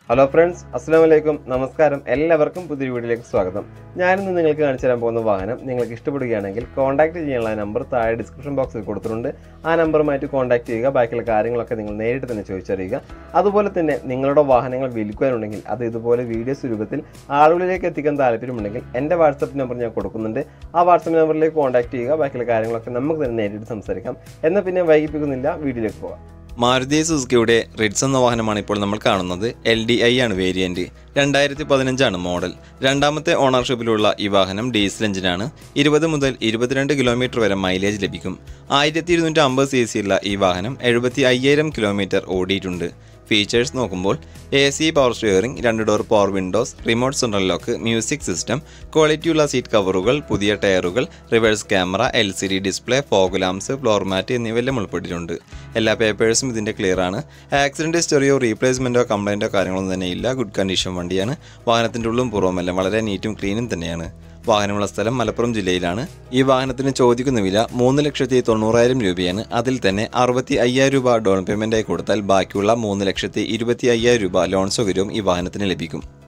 hello friends അസ്സാം വലൈക്കും നമസ്കാരം എല്ലാവർക്കും പുതിയ വീഡിയോയിലേക്ക് സ്വാഗതം ഞാനിന്ന് നിങ്ങൾക്ക് കാണിച്ചു തരാൻ പോകുന്ന വാഹനം നിങ്ങൾക്ക് ഇഷ്ടപ്പെടുകയാണെങ്കിൽ കോൺടാക്ട് ചെയ്യാനുള്ള നമ്പർ താഴെ ഡിസ്ക്രിപ്ഷൻ ബോക്സിൽ കൊടുത്തിട്ടുണ്ട് ആ നമ്പറുമായിട്ട് കോൺടാക്ട് ചെയ്യുക ബാക്കിയുള്ള കാര്യങ്ങളൊക്കെ നിങ്ങൾ നേരിട്ട് തന്നെ ചോദിച്ചറിയുക അതുപോലെ തന്നെ നിങ്ങളുടെ വാഹനങ്ങൾ വിൽക്കുവാനുണ്ടെങ്കിൽ അത് ഇതുപോലെ വീഡിയോസ് രൂപത്തിൽ ആളുകളിലേക്ക് എത്തിക്കാൻ താല്പര്യമുണ്ടെങ്കിൽ എൻ്റെ വാട്സപ്പ് നമ്പർ ഞാൻ കൊടുക്കുന്നുണ്ട് ആ വാട്സപ്പ് നമ്പറിലേക്ക് കോൺടാക്ട് ചെയ്യുക ബാക്കിയുള്ള കാര്യങ്ങളൊക്കെ നമുക്ക് തന്നെ നേരിട്ട് സംസാരിക്കാം എന്നാൽ പിന്നെ വൈകിപ്പിക്കുന്നില്ല വീഡിയോയിലേക്ക് പോകാം മാരുതി സുസുക്കിയുടെ റിഡ്സ് എന്ന വാഹനമാണ് ഇപ്പോൾ നമ്മൾ കാണുന്നത് എൽ ഡി ഐ ആണ് വേരിയന്റ് രണ്ടായിരത്തി പതിനഞ്ചാണ് മോഡൽ രണ്ടാമത്തെ ഓണർഷിപ്പിലുള്ള ഈ വാഹനം ഡീസൽ എഞ്ചിനാണ് ഇരുപത് മുതൽ ഇരുപത്തിരണ്ട് കിലോമീറ്റർ വരെ മൈലേജ് ലഭിക്കും ആയിരത്തി ഇരുന്നൂറ്റി അമ്പത് സി സി ഉള്ള ഈ വാഹനം എഴുപത്തി അയ്യായിരം കിലോമീറ്റർ ഓടിയിട്ടുണ്ട് ഫീച്ചേഴ്സ് നോക്കുമ്പോൾ എ സി പവർ സ്റ്റിയറിംഗ് രണ്ട് door power windows remote central lock music system ക്വാളിറ്റിയുള്ള സീറ്റ് കവറുകൾ പുതിയ ടയറുകൾ reverse camera L C D display fog lamps floor mat എന്നിവയെല്ലാം ഉൾപ്പെട്ടിട്ടുണ്ട് എല്ലാ പേപ്പേഴ്സും ഇതിൻ്റെ ക്ലിയർ ആണ് ആക്സിഡൻറ്റ് ഹിസ്റ്ററിയോ റീപ്ലേസ്മെൻറ്റോ കംപ്ലൈൻറ്റോ കാര്യങ്ങളൊന്നും തന്നെ ഇല്ല ഗുഡ് കണ്ടീഷൻ വണ്ടിയാണ് വാഹനത്തിൻ്റെ ഉള്ളും പുറവുമെല്ലാം വളരെ നീറ്റും ക്ലീനും തന്നെയാണ് വാഹനമുള്ള സ്ഥലം മലപ്പുറം ജില്ലയിലാണ് ഈ വാഹനത്തിന് ചോദിക്കുന്ന വില മൂന്ന് ലക്ഷത്തി തൊണ്ണൂറായിരം രൂപയാണ് അതിൽ തന്നെ അറുപത്തി അയ്യായിരം രൂപ ഡൗൺ പേയ്മെൻറ്റായി കൊടുത്താൽ ബാക്കിയുള്ള മൂന്ന് ലക്ഷത്തി ഇരുപത്തി അയ്യായിരം രൂപ ലോൺ സൗകര്യവും ഈ വാഹനത്തിന് ലഭിക്കും